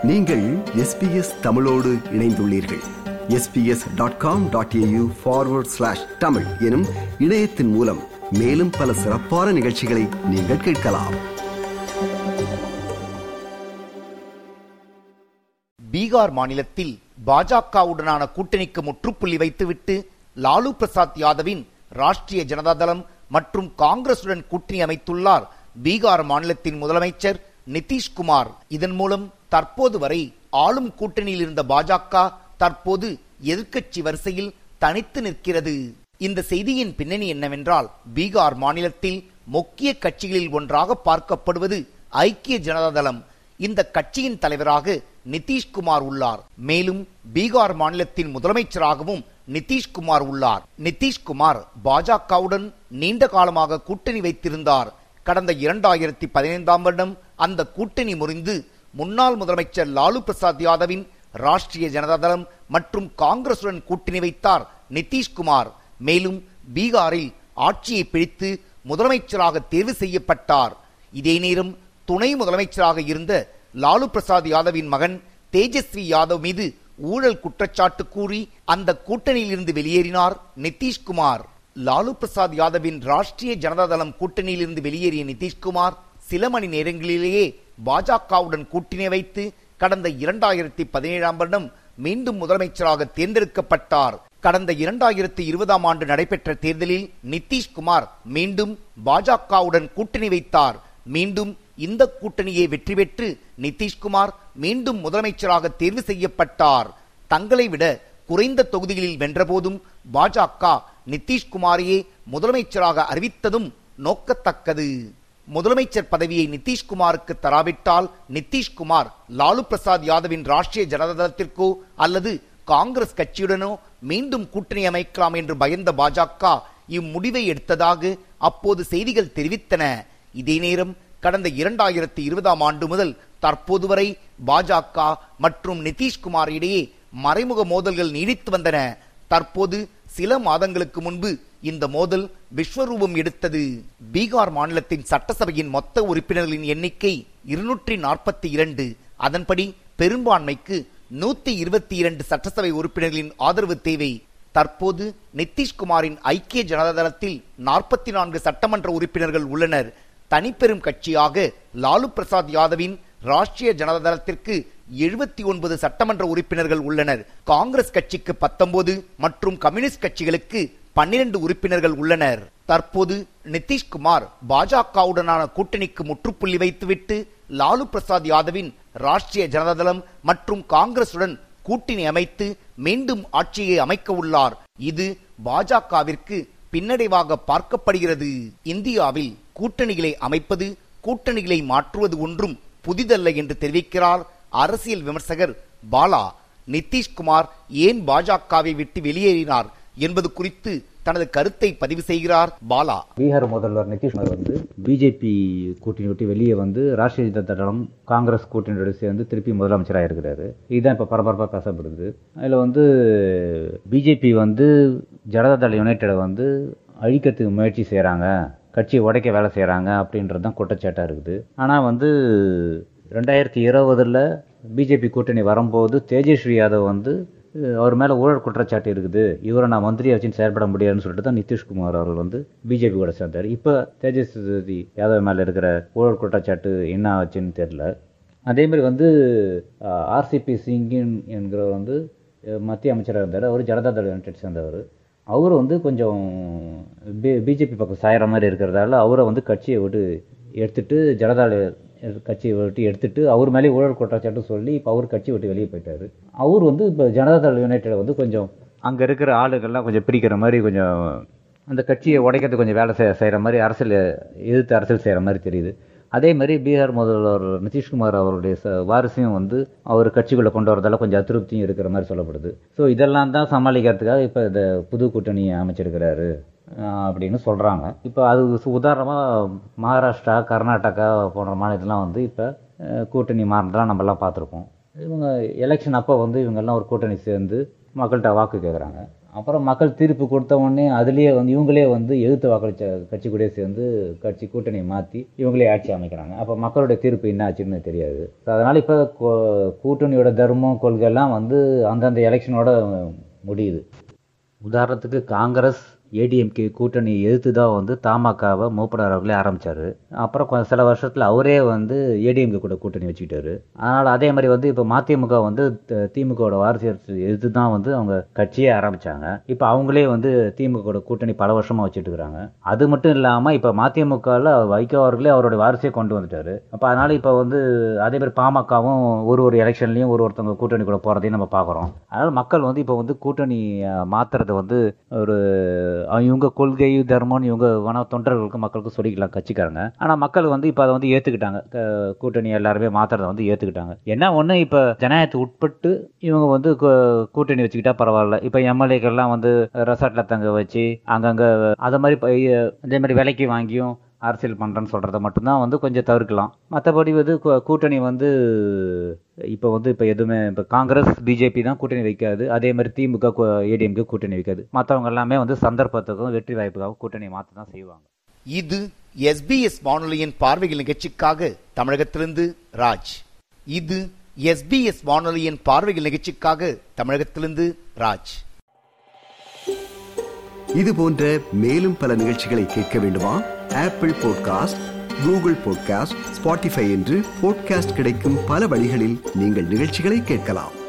நீங்கள் எஸ்பிஎஸ் தமிழோடு இணைந்துள்ளீர்கள் SBS dot com dot A U forward slash Tamil எனும் இணையத்தின் மூலம் மேலும் பல சிறப்பான நிகழ்ச்சிகளை நீங்கள் கேட்கலாம் பீகார் மாநிலத்தில் பாஜகவுடனான கூட்டணிக்கு முற்றுப்புள்ளி வைத்துவிட்டு லாலு பிரசாத் யாதவின் ராஷ்டிரிய ஜனதாதளம் மற்றும் காங்கிரசுடன் கூட்டணி அமைத்துள்ளார் பீகார் மாநிலத்தின் முதலமைச்சர் நிதிஷ்குமார் இதன் மூலம் தற்போது வரை ஆளும் கூட்டணியில் இருந்த பாஜக தற்போது எதிர்க்கட்சி வரிசையில் தனித்து நிற்கிறது இந்த செய்தியின் பின்னணி என்னவென்றால் பீகார் மாநிலத்தில் முக்கிய கட்சிகளில் ஒன்றாக பார்க்கப்படுவது ஐக்கிய ஜனதாதளம் இந்த கட்சியின் தலைவராக நிதிஷ்குமார் உள்ளார் மேலும் பீகார் மாநிலத்தின் முதலமைச்சராகவும் நிதிஷ்குமார் உள்ளார் நிதிஷ்குமார் பாஜகவுடன் நீண்ட காலமாக கூட்டணி வைத்திருந்தார் கடந்த இரண்டாயிரத்தி பதினைந்தாம் வருடம் அந்த கூட்டணி முறிந்து முன்னாள் முதலமைச்சர் லாலு பிரசாத் யாதவின் ராஷ்டிரிய ஜனதாதளம் மற்றும் காங்கிரசுடன் கூட்டணி வைத்தார் நிதிஷ்குமார் மேலும் பீகாரில் ஆட்சியை பிடித்து முதலமைச்சராக தேர்வு செய்யப்பட்டார் இதே நேரம் துணை முதலமைச்சராக இருந்த லாலு பிரசாத் யாதவின் மகன் தேஜஸ்வி யாதவ் மீது ஊழல் குற்றச்சாட்டு கூறி அந்த கூட்டணியில் இருந்து வெளியேறினார் நிதிஷ்குமார் லாலு பிரசாத் யாதவின் ராஷ்டிரிய ஜனதாதளம் கூட்டணியில் இருந்து வெளியேறிய நிதிஷ்குமார் சில மணி நேரங்களிலேயே பாஜகவுடன் கூட்டணி வைத்து கடந்த இரண்டாயிரத்தி பதினேழாம் வருடம் மீண்டும் முதலமைச்சராக தேர்ந்தெடுக்கப்பட்டார் கடந்த இரண்டாயிரத்தி இருபதாம் ஆண்டு நடைபெற்ற தேர்தலில் நிதிஷ்குமார் மீண்டும் பாஜகவுடன் கூட்டணி வைத்தார் மீண்டும் இந்த கூட்டணியை வெற்றி பெற்று நிதிஷ்குமார் மீண்டும் முதலமைச்சராக தேர்வு செய்யப்பட்டார் தங்களை விட குறைந்த தொகுதிகளில் வென்றபோதும் பாஜக நிதிஷ்குமாரையே முதலமைச்சராக அறிவித்ததும் நோக்கத்தக்கது முதலமைச்சர் பதவியை நிதிஷ்குமாருக்கு தராவிட்டால் நிதிஷ்குமார் லாலு பிரசாத் யாதவின் ராஷ்டிரிய ஜனதாதளத்திற்கோ அல்லது காங்கிரஸ் கட்சியுடனோ மீண்டும் கூட்டணி அமைக்கலாம் என்று பயந்த பாஜக இம்முடிவை எடுத்ததாக அப்போது செய்திகள் தெரிவித்தன இதே நேரம் கடந்த இரண்டாயிரத்தி இருபதாம் ஆண்டு முதல் தற்போது வரை பாஜக மற்றும் நிதிஷ்குமார் இடையே மறைமுக மோதல்கள் நீடித்து வந்தன தற்போது சில மாதங்களுக்கு முன்பு இந்த மோதல் விஸ்வரூபம் எடுத்தது பீகார் மாநிலத்தின் சட்டசபையின் மொத்த உறுப்பினர்களின் எண்ணிக்கை இருநூற்றி நாற்பத்தி இரண்டு அதன்படி பெரும்பான்மைக்கு நூத்தி இருபத்தி இரண்டு சட்டசபை உறுப்பினர்களின் ஆதரவு தேவை தற்போது நிதிஷ்குமாரின் ஐக்கிய ஜனதாதளத்தில் நாற்பத்தி நான்கு சட்டமன்ற உறுப்பினர்கள் உள்ளனர் தனிப்பெரும் கட்சியாக லாலு பிரசாத் யாதவின் ராஷ்டிரிய ஜனதாதளத்திற்கு எழுபத்தி ஒன்பது சட்டமன்ற உறுப்பினர்கள் உள்ளனர் காங்கிரஸ் கட்சிக்கு பத்தொன்பது மற்றும் கம்யூனிஸ்ட் கட்சிகளுக்கு பன்னிரண்டு உறுப்பினர்கள் உள்ளனர் தற்போது நிதிஷ்குமார் பாஜகவுடனான கூட்டணிக்கு முற்றுப்புள்ளி வைத்துவிட்டு லாலு பிரசாத் யாதவின் ராஷ்டிரிய ஜனதாதளம் மற்றும் காங்கிரசுடன் கூட்டணி அமைத்து மீண்டும் ஆட்சியை அமைக்க உள்ளார் இது பாஜகவிற்கு பின்னடைவாக பார்க்கப்படுகிறது இந்தியாவில் கூட்டணிகளை அமைப்பது கூட்டணிகளை மாற்றுவது ஒன்றும் புதிதல்ல என்று தெரிவிக்கிறார் அரசியல் விமர்சகர் பாலா நிதிஷ்குமார் ஏன் பாஜகவை விட்டு வெளியேறினார் என்பது குறித்து தனது கருத்தை பதிவு செய்கிறார் பாலா பீகார் முதல்வர் நிதிஷ்குமார் வந்து பிஜேபி கூட்டணி விட்டு வெளியே வந்து ராஷ்டிரிய ஜனதா தளம் காங்கிரஸ் கூட்டணியோட சேர்ந்து திருப்பி முதலமைச்சராக இருக்கிறாரு இதுதான் இப்போ பரபரப்பாக பேசப்படுது அதில் வந்து பிஜேபி வந்து ஜனதாதள யுனைடெடை வந்து அழிக்கிறதுக்கு முயற்சி செய்கிறாங்க கட்சியை உடைக்க வேலை செய்கிறாங்க அப்படின்றது தான் குற்றச்சாட்டாக இருக்குது ஆனால் வந்து ரெண்டாயிரத்தி இருபதில் பிஜேபி கூட்டணி வரும்போது தேஜஸ்வி யாதவ் வந்து அவர் மேலே ஊழல் குற்றச்சாட்டு இருக்குது இவரை நான் மந்திரியை வச்சுன்னு செயல்பட முடியாதுன்னு சொல்லிட்டு தான் நிதிஷ்குமார் அவர்கள் வந்து பிஜேபி கூட சேர்ந்தார் இப்போ தேஜஸ்வி யாதவ் மேலே இருக்கிற ஊழல் குற்றச்சாட்டு என்ன ஆச்சுன்னு தெரில அதேமாதிரி வந்து ஆர்சிபி சிங்கின் என்கிறவர் வந்து மத்திய அமைச்சராக இருந்தார் அவர் ஜனதாதள யுனைடெட் சேர்ந்தவர் அவர் வந்து கொஞ்சம் பி பிஜேபி பக்கம் சாயிற மாதிரி இருக்கிறதால அவரை வந்து கட்சியை விட்டு எடுத்துட்டு ஜனதாதள கட்சியை விட்டு எடுத்துட்டு அவர் மேலே ஊழல் குற்றச்சாட்டு சொல்லி இப்போ அவர் கட்சி விட்டு வெளியே போயிட்டார் அவர் வந்து இப்போ ஜனதாதள யுனைடெட் வந்து கொஞ்சம் அங்கே இருக்கிற ஆளுகள்லாம் கொஞ்சம் பிரிக்கிற மாதிரி கொஞ்சம் அந்த கட்சியை உடைக்கிறதுக்கு கொஞ்சம் வேலை செய் செய்கிற மாதிரி அரசியல் எதிர்த்து அரசியல் செய்கிற மாதிரி தெரியுது அதே மாதிரி பீகார் முதல்வர் நிதிஷ்குமார் அவருடைய ச வாரிசையும் வந்து அவர் கட்சிக்குள்ளே கொண்டு வரதால கொஞ்சம் அதிருப்தியும் இருக்கிற மாதிரி சொல்லப்படுது ஸோ இதெல்லாம் தான் சமாளிக்கிறதுக்காக இப்போ இந்த புது கூட்டணியை அமைச்சிருக்கிறாரு அப்படின்னு சொல்கிறாங்க இப்போ அது உதாரணமாக மகாராஷ்டிரா கர்நாடகா போன்ற மாநிலத்திலாம் வந்து இப்போ கூட்டணி மாறினதெல்லாம் நம்மலாம் பார்த்துருக்கோம் இவங்க எலெக்ஷன் அப்போ வந்து இவங்கெல்லாம் ஒரு கூட்டணி சேர்ந்து மக்கள்கிட்ட வாக்கு கேட்குறாங்க அப்புறம் மக்கள் தீர்ப்பு கொடுத்த உடனே அதுலேயே வந்து இவங்களே வந்து எதிர்த்து வாக்களித்த கட்சி கூட சேர்ந்து கட்சி கூட்டணியை மாற்றி இவங்களே ஆட்சி அமைக்கிறாங்க அப்போ மக்களுடைய தீர்ப்பு என்ன ஆச்சுன்னு தெரியாது அதனால் இப்போ கூட்டணியோட தர்மம் கொள்கைலாம் வந்து அந்தந்த எலெக்ஷனோட முடியுது உதாரணத்துக்கு காங்கிரஸ் ஏடிஎம்கே கூட்டணி எதிர்த்து தான் வந்து தமாகாவை மூப்பனார் அவர்களே ஆரம்பித்தார் அப்புறம் கொஞ்சம் சில வருஷத்தில் அவரே வந்து ஏடிஎம்கே கூட கூட்டணி வச்சுக்கிட்டாரு அதனால் அதே மாதிரி வந்து இப்போ மதிமுக வந்து திமுகவோட வாரிசு எதிர்த்து தான் வந்து அவங்க கட்சியே ஆரம்பித்தாங்க இப்போ அவங்களே வந்து திமுகவோட கூட்டணி பல வருஷமாக வச்சுட்டு இருக்கிறாங்க அது மட்டும் இல்லாமல் இப்போ மதிமுகவில் வைகோ அவர்களே அவருடைய வாரிசே கொண்டு வந்துட்டாரு அப்போ அதனால் இப்போ வந்து அதே மாதிரி பாமகவும் ஒரு ஒரு எலெக்ஷன்லையும் ஒரு ஒருத்தவங்க கூட்டணி கூட போகிறதையும் நம்ம பார்க்குறோம் அதனால் மக்கள் வந்து இப்போ வந்து கூட்டணி மாற்றுறது வந்து ஒரு இவங்க கொள்கை தர்மம்னு இவங்க வேணா தொண்டர்களுக்கு மக்களுக்கு சொல்லிக்கலாம் கட்சிக்காரங்க ஆனால் மக்கள் வந்து இப்போ அதை வந்து ஏற்றுக்கிட்டாங்க கூட்டணி எல்லாருமே மாத்திரத்தை வந்து ஏற்றுக்கிட்டாங்க என்ன ஒன்று இப்போ ஜனநாயகத்தை உட்பட்டு இவங்க வந்து கூட்டணி வச்சுக்கிட்டா பரவாயில்ல இப்போ எம்எல்ஏக்கள்லாம் வந்து ரெசார்ட்டில் தங்க வச்சு அங்கங்கே அதை மாதிரி அதே மாதிரி விலைக்கு வாங்கியும் அரசியல் பண்ணுறேன்னு சொல்கிறத மட்டும்தான் வந்து கொஞ்சம் தவிர்க்கலாம் மற்றபடி வந்து கூட்டணி வந்து இப்போ வந்து இப்போ எதுவுமே இப்போ காங்கிரஸ் பிஜேபி தான் கூட்டணி வைக்காது அதே மாதிரி திமுக ஏடிஎம்கே கூட்டணி வைக்காது மற்றவங்க எல்லாமே வந்து சந்தர்ப்பத்துக்கும் வெற்றி வாய்ப்புக்காகவும் கூட்டணி மாற்ற தான் செய்வாங்க இது எஸ்பிஎஸ் வானொலியின் பார்வைகள் நிகழ்ச்சிக்காக தமிழகத்திலிருந்து ராஜ் இது எஸ்பிஎஸ் வானொலியின் பார்வைகள் நிகழ்ச்சிக்காக தமிழகத்திலிருந்து ராஜ் இது போன்ற மேலும் பல நிகழ்ச்சிகளை கேட்க வேண்டுமா Apple podcast Google podcast Spotify என்று பாட்காஸ்ட் கிடைக்கும் பல வழிகளில் நீங்கள் நிகழ்ச்சிகளை கேட்கலாம்